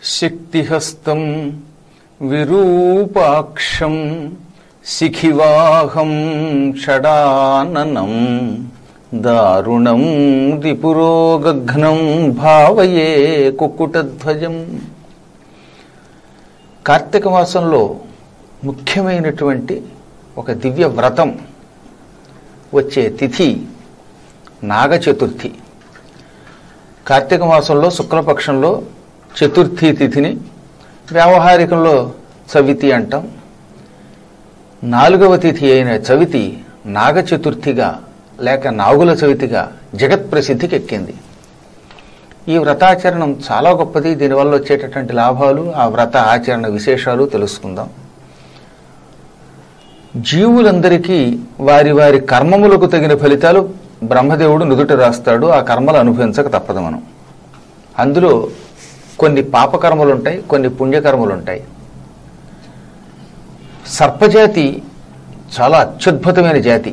శక్తిహస్తం విరూపాక్షం శిఖివాహం షడాననం దారుణం రిపురోగఘ్నం భావయే కుక్కుటధ్వజం కార్తీక మాసంలో ముఖ్యమైనటువంటి ఒక దివ్య వ్రతం వచ్చే తిథి నాగ చతుర్థి కార్తీక మాసంలో శుక్లపక్షంలో చతుర్థి తిథిని వ్యావహారికంలో చవితి అంటాం నాలుగవ తిథి అయిన చవితి నాగ చతుర్థిగా లేక నాగుల చవితిగా జగత్ ప్రసిద్ధికి ఎక్కింది ఈ వ్రతాచరణం చాలా గొప్పది దీనివల్ల వచ్చేటటువంటి లాభాలు ఆ వ్రత ఆచరణ విశేషాలు తెలుసుకుందాం జీవులందరికీ వారి వారి కర్మములకు తగిన ఫలితాలు బ్రహ్మదేవుడు నుదుట రాస్తాడు ఆ కర్మలు అనుభవించక తప్పదు మనం అందులో కొన్ని పాపకర్మలు ఉంటాయి కొన్ని పుణ్యకర్మలు ఉంటాయి సర్పజాతి చాలా అత్యద్భుతమైన జాతి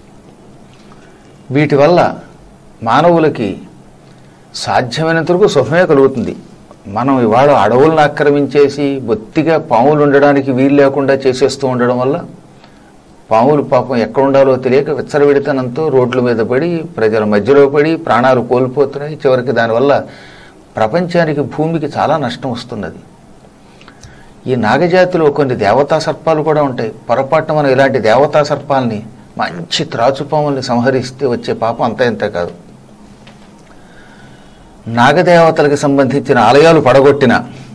వీటి వల్ల మానవులకి సాధ్యమైనంత వరకు సుఖమే కలుగుతుంది మనం ఇవాళ అడవులను ఆక్రమించేసి బొత్తిగా పాములు ఉండడానికి వీలు లేకుండా చేసేస్తూ ఉండడం వల్ల పాములు పాపం ఎక్కడ ఉండాలో తెలియక విచ్చలవిడితనంతో రోడ్ల మీద పడి ప్రజల మధ్యలో పడి ప్రాణాలు కోల్పోతున్నాయి చివరికి దానివల్ల ప్రపంచానికి భూమికి చాలా నష్టం వస్తున్నది ఈ నాగజాతిలో కొన్ని దేవతా సర్పాలు కూడా ఉంటాయి పొరపాటున మనం ఇలాంటి దేవతా సర్పాలని మంచి త్రాచుపాముల్ని సంహరిస్తే వచ్చే పాపం అంత ఇంత కాదు నాగదేవతలకు సంబంధించిన ఆలయాలు పడగొట్టిన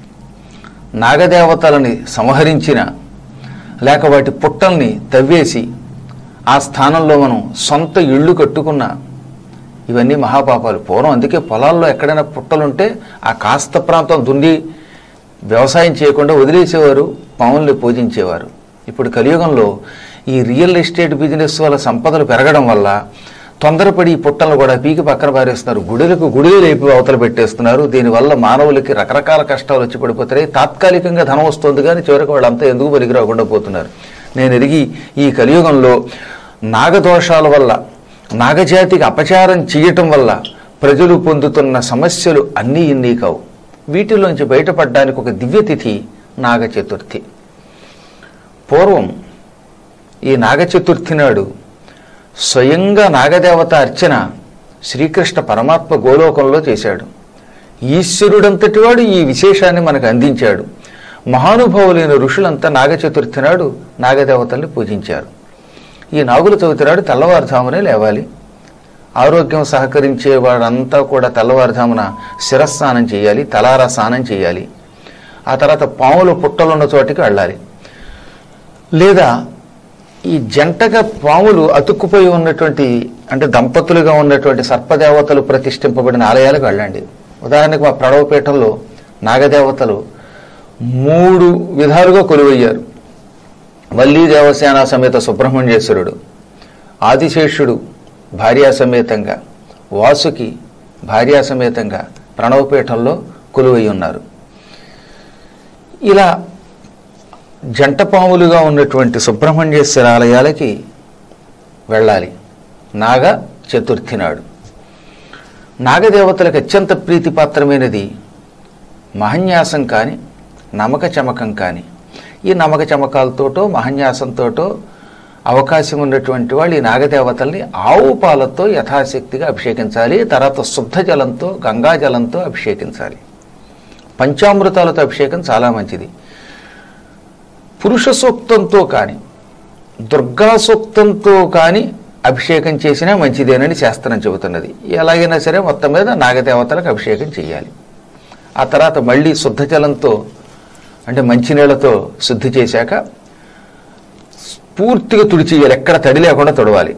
నాగదేవతలని సంహరించిన లేక వాటి పుట్టల్ని తవ్వేసి ఆ స్థానంలో మనం సొంత ఇళ్ళు కట్టుకున్న ఇవన్నీ మహాపాపాలు పూర్వం అందుకే పొలాల్లో ఎక్కడైనా పుట్టలుంటే ఆ కాస్త ప్రాంతం దుండి వ్యవసాయం చేయకుండా వదిలేసేవారు పాముల్ని పూజించేవారు ఇప్పుడు కలియుగంలో ఈ రియల్ ఎస్టేట్ బిజినెస్ వల్ల సంపదలు పెరగడం వల్ల తొందరపడి ఈ పుట్టలను కూడా పీకి పక్కన పారేస్తున్నారు గుడులకు గుడులు లేపి అవతల పెట్టేస్తున్నారు దీనివల్ల మానవులకి రకరకాల కష్టాలు వచ్చి పడిపోతున్నాయి తాత్కాలికంగా ధనం వస్తుంది కానీ చివరికి వాళ్ళంతా ఎందుకు పనికి రాకుండా పోతున్నారు నేను ఎరిగి ఈ కలియుగంలో నాగదోషాల వల్ల నాగజాతికి అపచారం చేయటం వల్ల ప్రజలు పొందుతున్న సమస్యలు అన్నీ ఇన్నీ కావు వీటిలోంచి బయటపడడానికి ఒక దివ్యతిథి నాగ చతుర్థి పూర్వం ఈ నాగ చతుర్థి నాడు స్వయంగా నాగదేవత అర్చన శ్రీకృష్ణ పరమాత్మ గోలోకంలో చేశాడు ఈశ్వరుడంతటి వాడు ఈ విశేషాన్ని మనకు అందించాడు మహానుభావులైన ఋషులంతా నాగ చతుర్థి నాడు నాగదేవతల్ని పూజించారు ఈ నాగుల చవితి నాడు తెల్లవారుజామునే లేవాలి ఆరోగ్యం సహకరించే వాడంతా కూడా తెల్లవారుజామున శిరస్నానం చేయాలి తలారా స్నానం చేయాలి ఆ తర్వాత పాములు పుట్టలున్న చోటికి వెళ్ళాలి లేదా ఈ జంటగా పాములు అతుక్కుపోయి ఉన్నటువంటి అంటే దంపతులుగా ఉన్నటువంటి సర్పదేవతలు ప్రతిష్ఠింపబడిన ఆలయాలకు వెళ్ళండి ఉదాహరణకు మా ప్రణవపీఠంలో నాగదేవతలు మూడు విధాలుగా కొలువయ్యారు వల్లీ దేవసేన సమేత సుబ్రహ్మణ్యేశ్వరుడు ఆదిశేషుడు భార్యా సమేతంగా వాసుకి భార్యా సమేతంగా ప్రణవపీఠంలో కొలువై ఉన్నారు ఇలా జంట పాములుగా ఉన్నటువంటి సుబ్రహ్మణ్యేశ్వర ఆలయాలకి వెళ్ళాలి నాగ చతుర్థి నాడు నాగదేవతలకు అత్యంత ప్రీతిపాత్రమైనది మహన్యాసం కానీ నమక చమకం కానీ ఈ నమక చమకాలతోటో మహన్యాసంతోటో అవకాశం ఉన్నటువంటి వాళ్ళు ఈ నాగదేవతల్ని ఆవు పాలతో యథాశక్తిగా అభిషేకించాలి తర్వాత శుద్ధ జలంతో గంగా జలంతో అభిషేకించాలి పంచామృతాలతో అభిషేకం చాలా మంచిది పురుష సూక్తంతో కానీ దుర్గా సూక్తంతో కానీ అభిషేకం చేసినా మంచిదేనని శాస్త్రం చెబుతున్నది ఎలాగైనా సరే మొత్తం మీద నాగదేవతలకు అభిషేకం చేయాలి ఆ తర్వాత మళ్ళీ శుద్ధ జలంతో అంటే మంచినీళ్లతో శుద్ధి చేశాక పూర్తిగా తుడిచేయాలి ఎక్కడ తడి లేకుండా తొడవాలి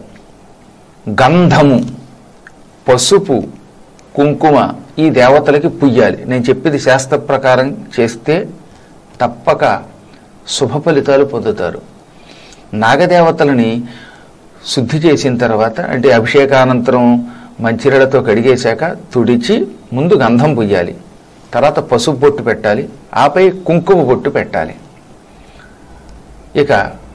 గంధము పసుపు కుంకుమ ఈ దేవతలకి పుయ్యాలి నేను చెప్పేది శాస్త్ర ప్రకారం చేస్తే తప్పక శుభ ఫలితాలు పొందుతారు నాగదేవతలని శుద్ధి చేసిన తర్వాత అంటే అభిషేకానంతరం మంచినీళ్ళతో కడిగేశాక తుడిచి ముందు గంధం పుయ్యాలి తర్వాత పసుపు బొట్టు పెట్టాలి ఆపై కుంకుమ బొట్టు పెట్టాలి ఇక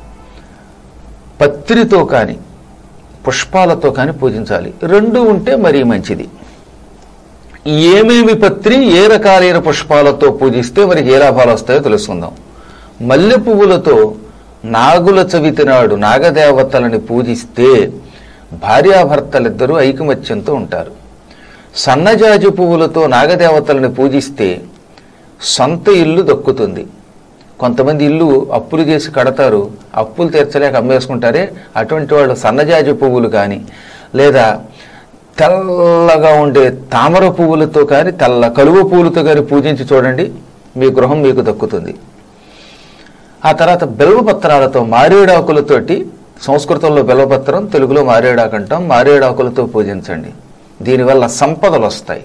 పత్రితో కానీ పుష్పాలతో కానీ పూజించాలి రెండు ఉంటే మరీ మంచిది ఏమేమి పత్రి ఏ రకాలైన పుష్పాలతో పూజిస్తే మనకి ఏ లాభాలు వస్తాయో తెలుసుకుందాం మల్లె పువ్వులతో నాగుల చవితి నాడు నాగదేవతలని పూజిస్తే భార్యాభర్తలిద్దరూ ఐకమత్యంతో ఉంటారు సన్నజాజి పువ్వులతో నాగదేవతలను పూజిస్తే సొంత ఇల్లు దక్కుతుంది కొంతమంది ఇల్లు అప్పులు చేసి కడతారు అప్పులు తీర్చలేక అమ్మేసుకుంటారే అటువంటి వాళ్ళు సన్నజాజి పువ్వులు కానీ లేదా తెల్లగా ఉండే తామర పువ్వులతో కానీ తెల్ల కలువ పువ్వులతో కానీ పూజించి చూడండి మీ గృహం మీకు దక్కుతుంది ఆ తర్వాత బెల్వపత్రాలతో మారేడాకులతోటి సంస్కృతంలో బెల్వపత్రం తెలుగులో మారేడాకు అంటాం మారేడాకులతో పూజించండి దీనివల్ల సంపదలు వస్తాయి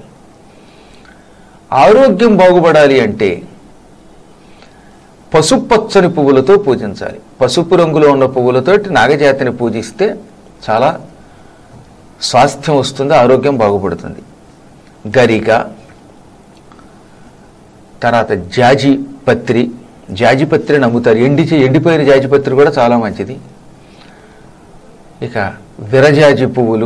ఆరోగ్యం బాగుపడాలి అంటే పసుపచ్చని పువ్వులతో పూజించాలి పసుపు రంగులో ఉన్న పువ్వులతోటి నాగజాతిని పూజిస్తే చాలా స్వాస్థ్యం వస్తుంది ఆరోగ్యం బాగుపడుతుంది గరిక తర్వాత జాజి పత్రి జాజి పత్రి నమ్ముతారు ఎండి ఎండిపోయిన జాజి పత్రి కూడా చాలా మంచిది ఇక విరజాజి పువ్వులు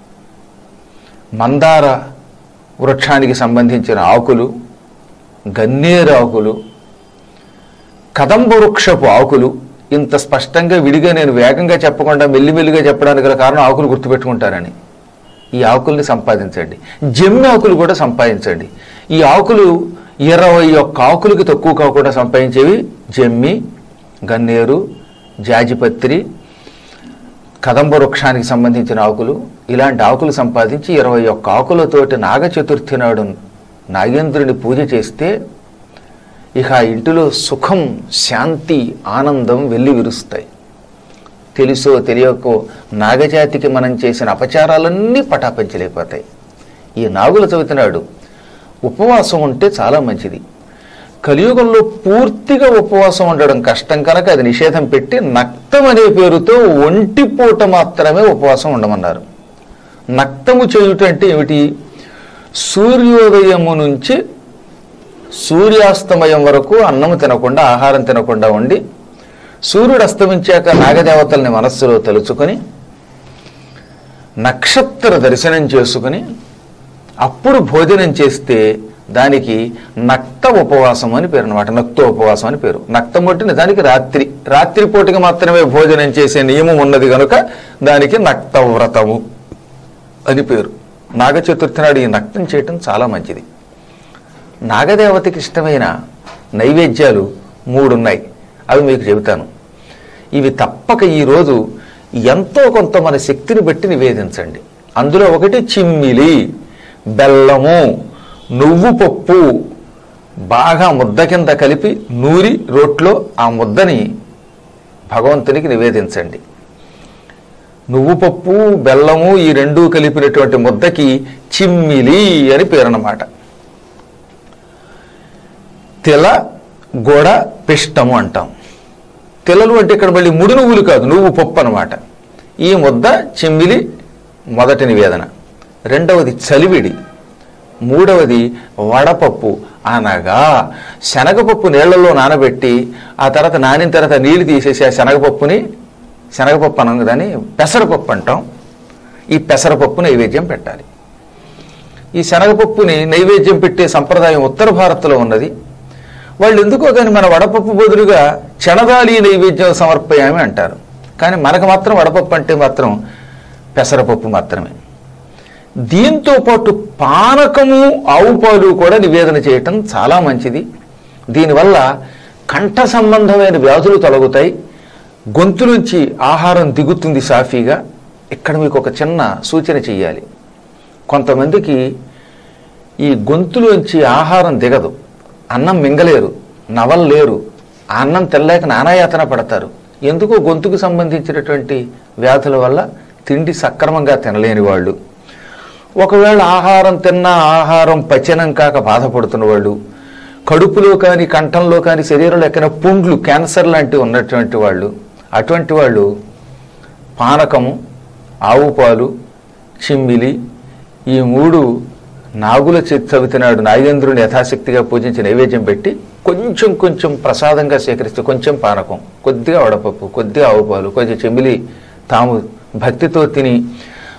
మందార వృక్షానికి సంబంధించిన ఆకులు గన్నేరు ఆకులు కదంబ వృక్షపు ఆకులు ఇంత స్పష్టంగా విడిగా నేను వేగంగా చెప్పకుండా మెల్లిమెల్లిగా చెప్పడానికి గల కారణం ఆకులు గుర్తుపెట్టుకుంటారని ఈ ఆకుల్ని సంపాదించండి జమ్మి ఆకులు కూడా సంపాదించండి ఈ ఆకులు ఇరవై ఒక్క ఆకులకి తక్కువ కాకుండా సంపాదించేవి జమ్మి గన్నేరు జాజిపత్రి కదంబ వృక్షానికి సంబంధించిన ఆకులు ఇలాంటి ఆకులు సంపాదించి ఇరవై ఒక్క ఆకులతోటి నాగ చతుర్థి నాడు నాగేంద్రుని పూజ చేస్తే ఇక ఆ ఇంటిలో సుఖం శాంతి ఆనందం వెళ్ళి విరుస్తాయి తెలుసో తెలియకో నాగజాతికి మనం చేసిన అపచారాలన్నీ పటాపంచలేకపోతాయి ఈ నాగుల చవితి నాడు ఉపవాసం ఉంటే చాలా మంచిది కలియుగంలో పూర్తిగా ఉపవాసం ఉండడం కష్టం కనుక అది నిషేధం పెట్టి నక్తం అనే పేరుతో ఒంటి పూట మాత్రమే ఉపవాసం ఉండమన్నారు నక్తము చేయుట అంటే ఏమిటి సూర్యోదయము నుంచి సూర్యాస్తమయం వరకు అన్నము తినకుండా ఆహారం తినకుండా ఉండి సూర్యుడు అస్తమించాక నాగదేవతల్ని మనస్సులో తలుచుకొని నక్షత్ర దర్శనం చేసుకుని అప్పుడు భోజనం చేస్తే దానికి నక్త ఉపవాసం అని పేరు అనమాట నక్త ఉపవాసం అని పేరు నక్తం అంటే నిజానికి రాత్రి రాత్రి పూటకి మాత్రమే భోజనం చేసే నియమం ఉన్నది కనుక దానికి నక్త వ్రతము అని పేరు నాగ చతుర్థి నాడు ఈ నక్తం చేయటం చాలా మంచిది నాగదేవతకి ఇష్టమైన నైవేద్యాలు మూడు ఉన్నాయి అవి మీకు చెబుతాను ఇవి తప్పక ఈరోజు ఎంతో కొంత మన శక్తిని బట్టి నివేదించండి అందులో ఒకటి చిమ్మిలి బెల్లము నువ్వు పప్పు బాగా ముద్ద కింద కలిపి నూరి రోట్లో ఆ ముద్దని భగవంతునికి నివేదించండి నువ్వు పప్పు బెల్లము ఈ రెండూ కలిపినటువంటి ముద్దకి చిమ్మిలి అని పేరన్నమాట తిల గోడ పిష్టము అంటాం తిలలు అంటే ఇక్కడ మళ్ళీ ముడి నువ్వులు కాదు నువ్వు పప్పు అనమాట ఈ ముద్ద చిమ్మిలి మొదటి నివేదన రెండవది చలివిడి మూడవది వడపప్పు అనగా శనగపప్పు నీళ్లలో నానబెట్టి ఆ తర్వాత నానిన తర్వాత నీళ్లు తీసేసి ఆ శనగపప్పుని శనగపప్పు అనం దాన్ని పెసరపప్పు అంటాం ఈ పెసరపప్పు నైవేద్యం పెట్టాలి ఈ శనగపప్పుని నైవేద్యం పెట్టే సంప్రదాయం ఉత్తర భారత్లో ఉన్నది వాళ్ళు ఎందుకో కానీ మన వడపప్పు బదులుగా చెనదాలి నైవేద్యం సమర్పయామి అంటారు కానీ మనకు మాత్రం వడపప్పు అంటే మాత్రం పెసరపప్పు మాత్రమే దీంతో పాటు పానకము ఆవు పాలు కూడా నివేదన చేయటం చాలా మంచిది దీనివల్ల కంఠ సంబంధమైన వ్యాధులు తొలగుతాయి గొంతు నుంచి ఆహారం దిగుతుంది సాఫీగా ఇక్కడ మీకు ఒక చిన్న సూచన చెయ్యాలి కొంతమందికి ఈ గొంతులోంచి ఆహారం దిగదు అన్నం మింగలేరు నవలలేరు ఆ అన్నం తెల్లాక నానాయాతన పడతారు ఎందుకో గొంతుకు సంబంధించినటువంటి వ్యాధుల వల్ల తిండి సక్రమంగా తినలేని వాళ్ళు ఒకవేళ ఆహారం తిన్నా ఆహారం పచనం కాక బాధపడుతున్న వాళ్ళు కడుపులో కానీ కంఠంలో కానీ శరీరంలో ఎక్కడైనా పుండ్లు క్యాన్సర్ లాంటివి ఉన్నటువంటి వాళ్ళు అటువంటి వాళ్ళు పానకము ఆవు పాలు చిమ్మిలి ఈ మూడు నాగుల చవితినాడు నాగేంద్రుని యథాశక్తిగా పూజించి నైవేద్యం పెట్టి కొంచెం కొంచెం ప్రసాదంగా సేకరిస్తే కొంచెం పానకం కొద్దిగా వడపప్పు కొద్దిగా ఆవు పాలు కొద్దిగా చెమ్మిలి తాము భక్తితో తిని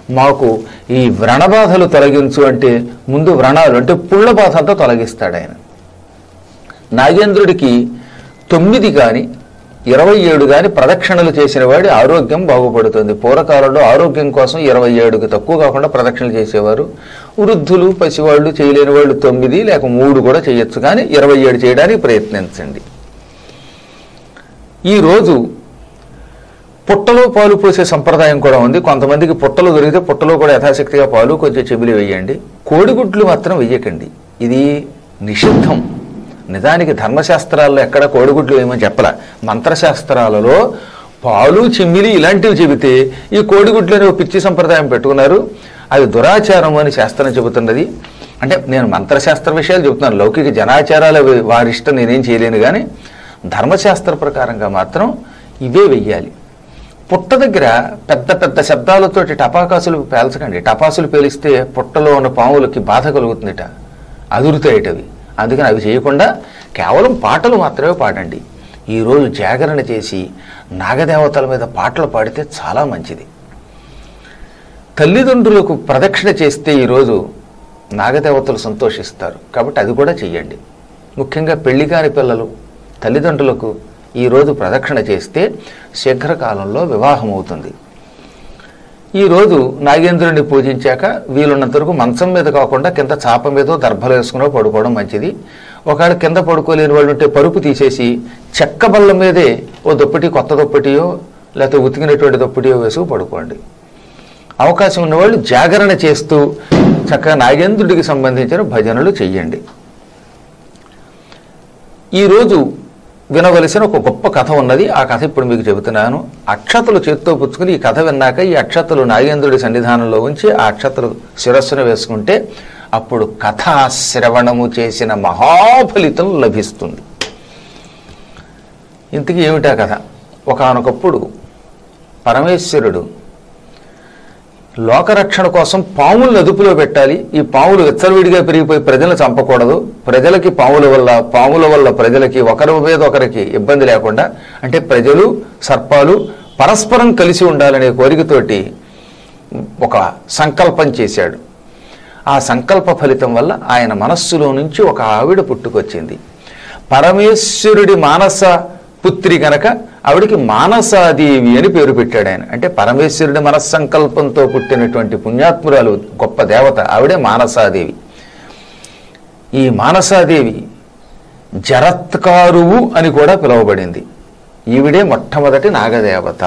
మాకు ఈ వ్రణబాధలు తొలగించు అంటే ముందు వ్రణాలు అంటే పుళ్ళ బాధంతా తొలగిస్తాడు ఆయన నాగేంద్రుడికి తొమ్మిది కానీ ఇరవై ఏడు కానీ ప్రదక్షిణలు చేసిన వాడి ఆరోగ్యం బాగుపడుతుంది పూర్వకాలంలో ఆరోగ్యం కోసం ఇరవై ఏడుకి తక్కువ కాకుండా ప్రదక్షిణలు చేసేవారు వృద్ధులు పసివాళ్ళు చేయలేని వాళ్ళు తొమ్మిది లేక మూడు కూడా చేయొచ్చు కానీ ఇరవై ఏడు చేయడానికి ప్రయత్నించండి ఈరోజు పుట్టలో పాలు పోసే సంప్రదాయం కూడా ఉంది కొంతమందికి పుట్టలు దొరికితే పుట్టలో కూడా యథాశక్తిగా పాలు కొంచెం చెబిలి వేయండి కోడిగుడ్లు మాత్రం వెయ్యకండి ఇది నిషిద్ధం నిజానికి ధర్మశాస్త్రాల్లో ఎక్కడ కోడిగుడ్లు వేయమని చెప్పల మంత్రశాస్త్రాలలో పాలు చిమ్మిలి ఇలాంటివి చెబితే ఈ కోడిగుడ్లు అనే ఒక పిచ్చి సంప్రదాయం పెట్టుకున్నారు అది దురాచారం అని శాస్త్రం చెబుతున్నది అంటే నేను మంత్రశాస్త్ర విషయాలు చెబుతున్నాను లౌకిక జనాచారాలు అవి వారిష్టం నేనేం చేయలేను కానీ ధర్మశాస్త్ర ప్రకారంగా మాత్రం ఇవే వెయ్యాలి పుట్ట దగ్గర పెద్ద పెద్ద శబ్దాలతోటి టపాకాసులు పేల్చకండి టపాసులు పేలిస్తే పుట్టలో ఉన్న పాములకి బాధ కలుగుతుందిట అదురుతాయిటవి అందుకని అవి చేయకుండా కేవలం పాటలు మాత్రమే పాడండి ఈరోజు జాగరణ చేసి నాగదేవతల మీద పాటలు పాడితే చాలా మంచిది తల్లిదండ్రులకు ప్రదక్షిణ చేస్తే ఈరోజు నాగదేవతలు సంతోషిస్తారు కాబట్టి అది కూడా చెయ్యండి ముఖ్యంగా పెళ్లి కాని పిల్లలు తల్లిదండ్రులకు ఈరోజు ప్రదక్షిణ చేస్తే శీఘ్రకాలంలో వివాహం అవుతుంది ఈరోజు నాగేంద్రుడిని పూజించాక వీలున్నంత వరకు మంచం మీద కాకుండా కింద చాప మీదో దర్భలు వేసుకునో పడుకోవడం మంచిది ఒకవేళ కింద పడుకోలేని వాళ్ళు ఉంటే పరుపు తీసేసి చెక్క బల్ల మీదే ఓ దుప్పటి కొత్త దుప్పటియో లేకపోతే ఉతికినటువంటి దుప్పటియో వేసుకు పడుకోండి అవకాశం ఉన్నవాళ్ళు జాగరణ చేస్తూ చక్కగా నాగేంద్రుడికి సంబంధించిన భజనలు చెయ్యండి ఈరోజు వినవలసిన ఒక గొప్ప కథ ఉన్నది ఆ కథ ఇప్పుడు మీకు చెబుతున్నాను అక్షతలు చేత్తో పుచ్చుకుని ఈ కథ విన్నాక ఈ అక్షతలు నాగేంద్రుడి సన్నిధానంలో ఉంచి ఆ అక్షతలు శిరస్సున వేసుకుంటే అప్పుడు కథా శ్రవణము చేసిన మహాఫలితం లభిస్తుంది ఇంతకీ ఏమిటా కథ ఒకనొకప్పుడు పరమేశ్వరుడు లోకరక్షణ కోసం పాములను అదుపులో పెట్టాలి ఈ పాములు విచ్చలవిడిగా పెరిగిపోయి ప్రజలను చంపకూడదు ప్రజలకి పాముల వల్ల పాముల వల్ల ప్రజలకి ఒకరి మీద ఒకరికి ఇబ్బంది లేకుండా అంటే ప్రజలు సర్పాలు పరస్పరం కలిసి ఉండాలనే కోరికతోటి ఒక సంకల్పం చేశాడు ఆ సంకల్ప ఫలితం వల్ల ఆయన మనస్సులో నుంచి ఒక ఆవిడ పుట్టుకొచ్చింది పరమేశ్వరుడి మానస పుత్రి గనక ఆవిడికి మానసాదేవి అని పేరు పెట్టాడు ఆయన అంటే పరమేశ్వరుడి మనస్సంకల్పంతో పుట్టినటువంటి పుణ్యాత్మురాలు గొప్ప దేవత ఆవిడే మానసాదేవి ఈ మానసాదేవి జరత్కారువు అని కూడా పిలువబడింది ఈవిడే మొట్టమొదటి నాగదేవత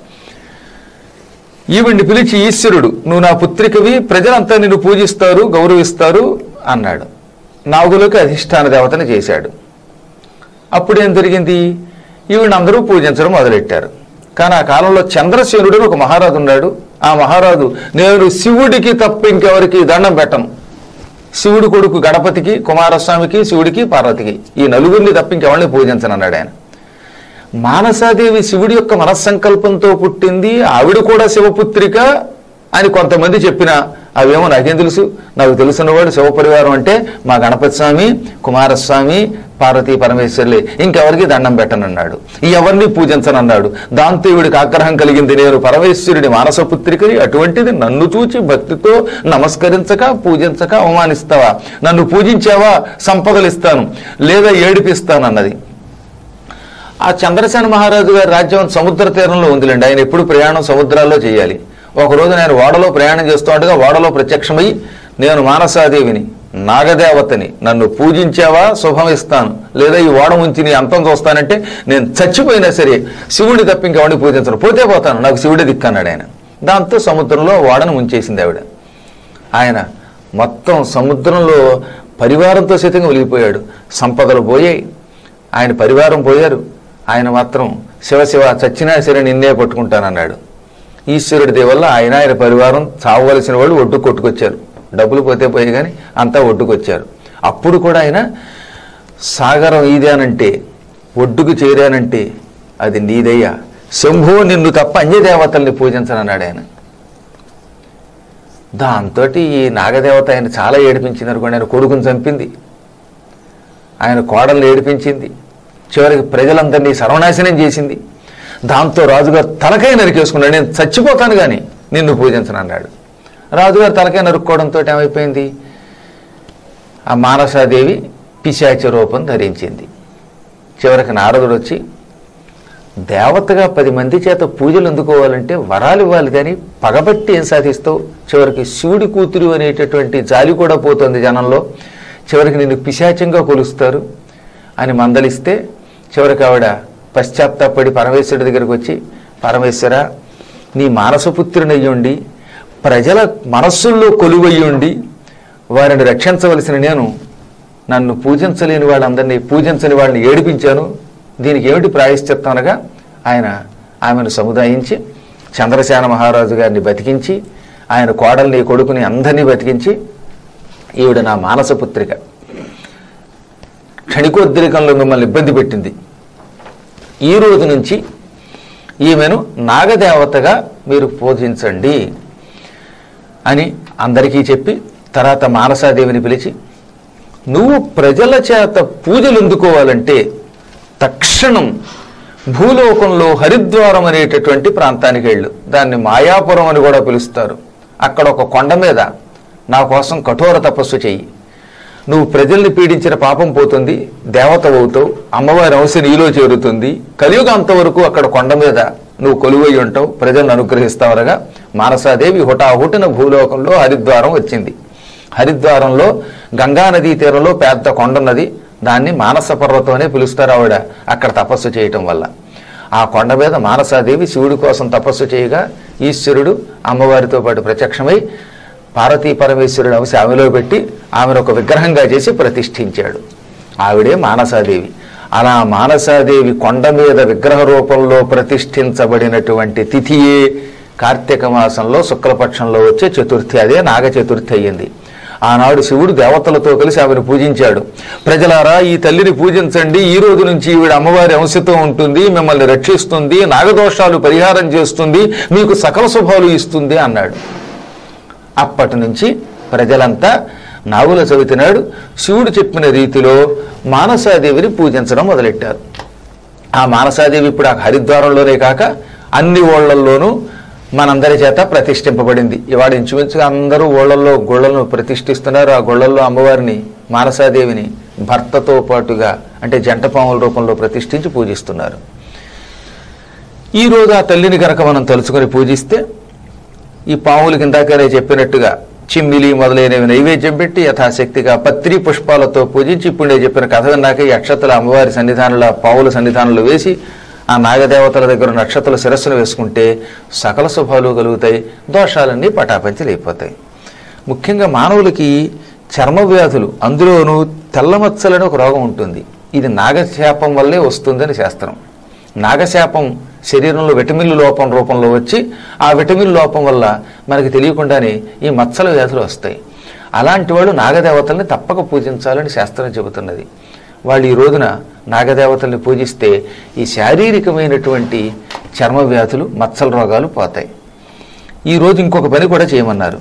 ఈవిడ్ని పిలిచి ఈశ్వరుడు నువ్వు నా పుత్రికవి ప్రజలంతా నిన్ను పూజిస్తారు గౌరవిస్తారు అన్నాడు నాగులకు అధిష్టాన దేవతని చేశాడు అప్పుడేం జరిగింది ఈవిడ అందరూ పూజించడం మొదలెట్టారు కానీ ఆ కాలంలో చంద్రసేనుడు అని ఒక మహారాజు ఉన్నాడు ఆ మహారాజు నేను శివుడికి తప్ప ఇంకెవరికి దండం పెట్టను శివుడి కొడుకు గణపతికి కుమారస్వామికి శివుడికి పార్వతికి ఈ నలుగురిని తప్ప ఇంకెవరిని పూజించను అన్నాడు ఆయన మానసాదేవి శివుడి యొక్క మనస్సంకల్పంతో పుట్టింది ఆవిడ కూడా శివపుత్రిక అని కొంతమంది చెప్పిన అవేమో నాకేం తెలుసు నాకు తెలుసున్నవాడు శివపరివారం అంటే మా గణపతి స్వామి కుమారస్వామి పార్వతీ పరమేశ్వర్లే ఇంకెవరికి దండం పెట్టనన్నాడు ఎవరిని పూజించనన్నాడు దాంతో ఈవిడికి ఆగ్రహం కలిగింది నేను పరమేశ్వరుడి మానసపుత్రికని అటువంటిది నన్ను చూచి భక్తితో నమస్కరించక పూజించక అవమానిస్తావా నన్ను పూజించావా సంపదలు ఇస్తాను లేదా ఏడిపిస్తానన్నది ఆ చంద్రసేన మహారాజు గారి రాజ్యం సముద్ర తీరంలో ఉందిలేండి ఆయన ఎప్పుడు ప్రయాణం సముద్రాల్లో చేయాలి ఒకరోజు నేను ఓడలో ప్రయాణం చేస్తూ ఉండగా ఓడలో ప్రత్యక్షమై నేను మానసాదేవిని నాగదేవతని నన్ను పూజించావా శుభం ఇస్తాను లేదా ఈ ఓడ ఉంచి నీ అంతం చూస్తానంటే నేను చచ్చిపోయినా సరే శివుడిని తప్ప ఇంకెవడిని పూజించను పోతే పోతాను నాకు శివుడే దిక్కన్నాడు ఆయన దాంతో సముద్రంలో ఓడను ముంచేసింది ఆవిడ ఆయన మొత్తం సముద్రంలో పరివారంతో సైతంగా ఒలిగిపోయాడు సంపదలు పోయాయి ఆయన పరివారం పోయారు ఆయన మాత్రం శివశివ చచ్చినా సరే నిన్నే పట్టుకుంటానన్నాడు ఈశ్వరుడి దేవల్ల ఆయన ఆయన పరివారం చావవలసిన వాళ్ళు ఒడ్డు కొట్టుకొచ్చారు డబ్బులు పోతే పోయి కానీ అంతా ఒడ్డుకొచ్చారు అప్పుడు కూడా ఆయన సాగరం ఈదానంటే ఒడ్డుకు చేరానంటే అది నీదయ్యా శంభో నిన్ను తప్ప అన్యదేవతల్ని పూజించనన్నాడు ఆయన దాంతో ఈ నాగదేవత ఆయన చాలా ఏడిపించింది అనుకోండి ఆయన కొడుకుని చంపింది ఆయన కోడల్ని ఏడిపించింది చివరికి ప్రజలందరినీ సర్వనాశనం చేసింది దాంతో రాజుగారు తలకాయ నరికేసుకున్నాడు నేను చచ్చిపోతాను కానీ నిన్ను పూజించను అన్నాడు రాజుగారు తలకాయ నరుక్కోవడంతో ఏమైపోయింది ఆ మానసాదేవి పిశాచ రూపం ధరించింది చివరికి నారదుడు వచ్చి దేవతగా పది మంది చేత పూజలు అందుకోవాలంటే వరాలు ఇవ్వాలి కానీ పగబట్టి ఏం సాధిస్తావు చివరికి శివుడి కూతురు అనేటటువంటి జాలి కూడా పోతుంది జనంలో చివరికి నిన్ను పిశాచంగా కొలుస్తారు అని మందలిస్తే చివరికి ఆవిడ పశ్చాత్తాపడి పరమేశ్వరుడి దగ్గరికి వచ్చి పరమేశ్వర నీ మానసపుత్రునయ్యుండి ప్రజల మనస్సుల్లో కొలువయ్యుండి వారిని రక్షించవలసిన నేను నన్ను పూజించలేని వాళ్ళందరినీ పూజించని వాళ్ళని ఏడిపించాను దీనికి ఏమిటి ప్రాయశ్చిత్తం అనగా ఆయన ఆమెను సముదాయించి చంద్రసేన మహారాజు గారిని బతికించి ఆయన కోడల్ని కొడుకుని అందరినీ బతికించి ఈవిడ నా మానసపుత్రిక క్షణికోద్రికంలో మిమ్మల్ని ఇబ్బంది పెట్టింది ఈ రోజు నుంచి ఈమెను నాగదేవతగా మీరు పూజించండి అని అందరికీ చెప్పి తర్వాత మానసాదేవిని పిలిచి నువ్వు ప్రజల చేత పూజలు అందుకోవాలంటే తక్షణం భూలోకంలో హరిద్వారం అనేటటువంటి ప్రాంతానికి వెళ్ళు దాన్ని మాయాపురం అని కూడా పిలుస్తారు అక్కడ ఒక కొండ మీద నా కోసం కఠోర తపస్సు చెయ్యి నువ్వు ప్రజల్ని పీడించిన పాపం పోతుంది దేవత అవుతావు అమ్మవారి అంశ నీలో చేరుతుంది కలియుగ అంతవరకు అక్కడ కొండ మీద నువ్వు కొలువై ఉంటావు ప్రజలను అనుగ్రహిస్తావరగా మానసాదేవి హుటాహుటిన భూలోకంలో హరిద్వారం వచ్చింది హరిద్వారంలో గంగానదీ తీరంలో పెద్ద కొండ ఉన్నది దాన్ని మానస పర్వతం అనే పిలుస్తారు ఆవిడ అక్కడ తపస్సు చేయటం వల్ల ఆ కొండ మీద మానసాదేవి శివుడి కోసం తపస్సు చేయగా ఈశ్వరుడు అమ్మవారితో పాటు ప్రత్యక్షమై పార్వతీ పరమేశ్వరుడు అంశ ఆమెలో పెట్టి ఆమెను ఒక విగ్రహంగా చేసి ప్రతిష్ఠించాడు ఆవిడే మానసాదేవి అలా మానసాదేవి కొండ మీద విగ్రహ రూపంలో ప్రతిష్ఠించబడినటువంటి తిథియే కార్తీక మాసంలో శుక్లపక్షంలో వచ్చే చతుర్థి అదే నాగ చతుర్థి అయ్యింది ఆనాడు శివుడు దేవతలతో కలిసి ఆమెను పూజించాడు ప్రజలారా ఈ తల్లిని పూజించండి ఈ రోజు నుంచి ఈవిడ అమ్మవారి అంశతో ఉంటుంది మిమ్మల్ని రక్షిస్తుంది నాగదోషాలు పరిహారం చేస్తుంది మీకు సకల శుభాలు ఇస్తుంది అన్నాడు అప్పటి నుంచి ప్రజలంతా నాగుల చవితి నాడు శివుడు చెప్పిన రీతిలో మానసాదేవిని పూజించడం మొదలెట్టారు ఆ మానసాదేవి ఇప్పుడు ఆ హరిద్వారంలోనే కాక అన్ని ఓళ్లల్లోనూ మనందరి చేత ప్రతిష్ఠింపబడింది ఇవాడు ఇంచుమించుగా అందరూ ఓళ్లల్లో గుళ్ళలను ప్రతిష్ఠిస్తున్నారు ఆ గుళ్ళల్లో అమ్మవారిని మానసాదేవిని భర్తతో పాటుగా అంటే జంట పాముల రూపంలో ప్రతిష్ఠించి పూజిస్తున్నారు ఈ రోజు ఆ తల్లిని కనుక మనం తలుచుకొని పూజిస్తే ఈ పాములు కిందాకనే చెప్పినట్టుగా చిమ్మిలి మొదలైనవి నైవేద్యం పెట్టి యథాశక్తిగా పత్రి పుష్పాలతో పూజించి ఇప్పుడు నేను చెప్పిన కథ విన్నాక ఈ అక్షతల అమ్మవారి సన్నిధానంలో పావుల సన్నిధానంలో వేసి ఆ నాగదేవతల దగ్గర నక్షత్రాల శిరస్సును వేసుకుంటే సకల శుభాలు కలుగుతాయి దోషాలన్నీ పటాపంచలైపోతాయి ముఖ్యంగా మానవులకి చర్మ వ్యాధులు అందులోనూ తెల్లమచ్చలని ఒక రోగం ఉంటుంది ఇది నాగశాపం వల్లే వస్తుందని శాస్త్రం నాగశాపం శరీరంలో విటమిన్ల లోపం రూపంలో వచ్చి ఆ విటమిన్ లోపం వల్ల మనకి తెలియకుండానే ఈ మచ్చల వ్యాధులు వస్తాయి అలాంటి వాళ్ళు నాగదేవతల్ని తప్పక పూజించాలని శాస్త్రం చెబుతున్నది వాళ్ళు ఈ రోజున నాగదేవతల్ని పూజిస్తే ఈ శారీరకమైనటువంటి చర్మ వ్యాధులు మచ్చల రోగాలు పోతాయి ఈ రోజు ఇంకొక పని కూడా చేయమన్నారు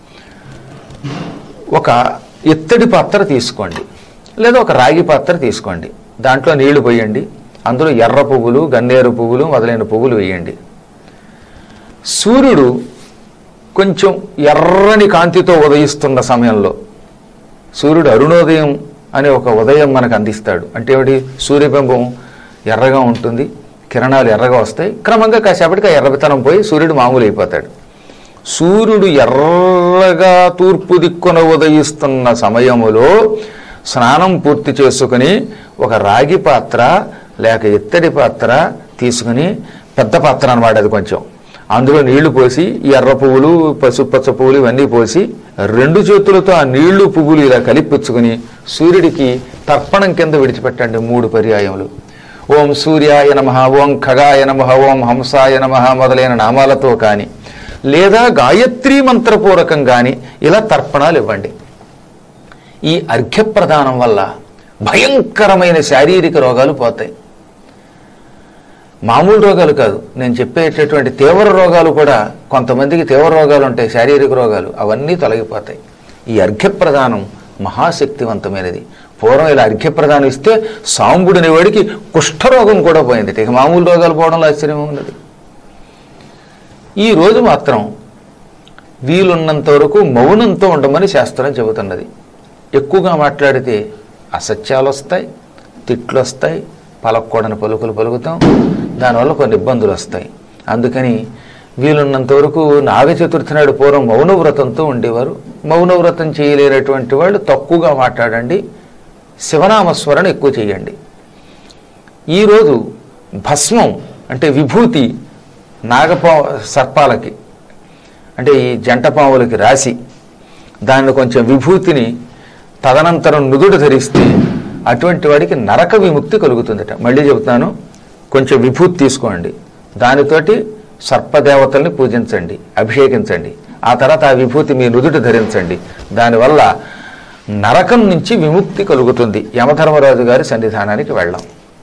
ఒక ఇత్తడి పాత్ర తీసుకోండి లేదా ఒక రాగి పాత్ర తీసుకోండి దాంట్లో నీళ్లు పోయండి అందులో ఎర్ర పువ్వులు గన్నేరు పువ్వులు మొదలైన పువ్వులు వేయండి సూర్యుడు కొంచెం ఎర్రని కాంతితో ఉదయిస్తున్న సమయంలో సూర్యుడు అరుణోదయం అనే ఒక ఉదయం మనకు అందిస్తాడు అంటే ఏమిటి సూర్యబింబం ఎర్రగా ఉంటుంది కిరణాలు ఎర్రగా వస్తాయి క్రమంగా కాసేపటికి ఆ ఎర్రవితనం పోయి సూర్యుడు మామూలు అయిపోతాడు సూర్యుడు ఎర్రగా తూర్పు దిక్కున ఉదయిస్తున్న సమయములో స్నానం పూర్తి చేసుకుని ఒక రాగి పాత్ర లేక ఇత్తడి పాత్ర తీసుకుని పెద్ద పాత్ర అన్నమాట అది కొంచెం అందులో నీళ్లు పోసి ఈ ఎర్ర పువ్వులు పసుపచ్చ పువ్వులు ఇవన్నీ పోసి రెండు చేతులతో ఆ నీళ్లు పువ్వులు ఇలా కలిపిచ్చుకుని సూర్యుడికి తర్పణం కింద విడిచిపెట్టండి మూడు పర్యాయములు ఓం సూర్యాయ నమ ఓం ఖగాయ నమ ఓం హంసాయ నమ మొదలైన నామాలతో కానీ లేదా గాయత్రీ మంత్రపూర్వకం కానీ ఇలా తర్పణాలు ఇవ్వండి ఈ అర్ఘ్యప్రదానం వల్ల భయంకరమైన శారీరక రోగాలు పోతాయి మామూలు రోగాలు కాదు నేను చెప్పేటటువంటి తీవ్ర రోగాలు కూడా కొంతమందికి తీవ్ర రోగాలు ఉంటాయి శారీరక రోగాలు అవన్నీ తొలగిపోతాయి ఈ అర్ఘ్యప్రదానం మహాశక్తివంతమైనది పూర్వం ఇలా అర్ఘ్యప్రదానం ఇస్తే సాంబుడు అనేవాడికి కుష్ఠరోగం కూడా పోయింది ఇక మామూలు రోగాలు పోవడంలో ఆశ్చర్యం ఉన్నది ఈ రోజు మాత్రం వీలున్నంత వరకు మౌనంతో ఉండమని శాస్త్రం చెబుతున్నది ఎక్కువగా మాట్లాడితే అసత్యాలు వస్తాయి తిట్లు వస్తాయి పలకూడని పలుకులు పలుకుతాం దానివల్ల కొన్ని ఇబ్బందులు వస్తాయి అందుకని వీలున్నంత వరకు నాగ చతుర్థి నాడు పూర్వం మౌనవ్రతంతో ఉండేవారు మౌనవ్రతం చేయలేనటువంటి వాళ్ళు తక్కువగా మాట్లాడండి శివనామస్మరణ ఎక్కువ చేయండి ఈరోజు భస్మం అంటే విభూతి నాగపా సర్పాలకి అంటే ఈ జంట పాములకి రాసి దానిలో కొంచెం విభూతిని తదనంతరం నుదుడు ధరిస్తే అటువంటి వాడికి నరక విముక్తి కలుగుతుందట మళ్ళీ చెబుతాను కొంచెం విభూతి తీసుకోండి దానితోటి సర్పదేవతల్ని పూజించండి అభిషేకించండి ఆ తర్వాత ఆ విభూతి మీ నుదుట ధరించండి దానివల్ల నరకం నుంచి విముక్తి కలుగుతుంది యమధర్మరాజు గారి సన్నిధానానికి వెళ్ళాం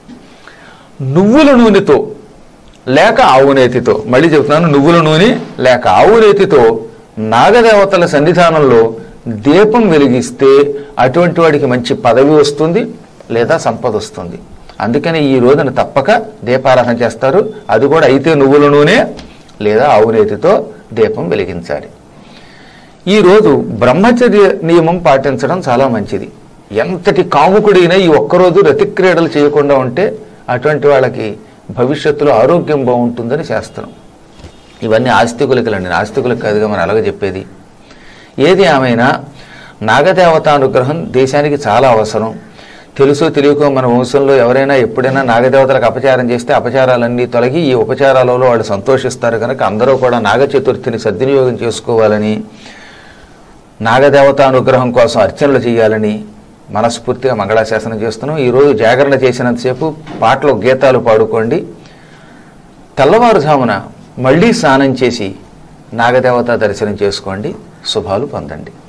నువ్వుల నూనెతో లేక ఆవు నేతితో మళ్ళీ చెప్తున్నాను నువ్వుల నూనె లేక ఆవు నేతితో నాగదేవతల సన్నిధానంలో దీపం వెలిగిస్తే అటువంటి వాడికి మంచి పదవి వస్తుంది లేదా సంపద వస్తుంది అందుకని ఈ రోజున తప్పక దీపారాధన చేస్తారు అది కూడా అయితే నువ్వుల నూనె లేదా ఆవు నేతితో దీపం వెలిగించాలి ఈరోజు బ్రహ్మచర్య నియమం పాటించడం చాలా మంచిది ఎంతటి కాముకుడైనా ఈ ఒక్కరోజు రతిక్రీడలు చేయకుండా ఉంటే అటువంటి వాళ్ళకి భవిష్యత్తులో ఆరోగ్యం బాగుంటుందని శాస్త్రం ఇవన్నీ ఆస్తికులకి ఆస్తికులకు కాదుగా మనం అలాగే చెప్పేది ఏది ఏమైనా నాగదేవతానుగ్రహం దేశానికి చాలా అవసరం తెలుసో తెలియకో మన వంశంలో ఎవరైనా ఎప్పుడైనా నాగదేవతలకు అపచారం చేస్తే అపచారాలన్నీ తొలగి ఈ ఉపచారాలలో వాళ్ళు సంతోషిస్తారు కనుక అందరూ కూడా నాగ చతుర్థిని సద్వినియోగం చేసుకోవాలని నాగదేవతానుగ్రహం కోసం అర్చనలు చేయాలని మనస్ఫూర్తిగా మంగళాశాసనం చేస్తున్నాం ఈరోజు జాగరణ చేసినంతసేపు పాటలు గీతాలు పాడుకోండి తెల్లవారుజామున మళ్ళీ స్నానం చేసి నాగదేవత దర్శనం చేసుకోండి శుభాలు పొందండి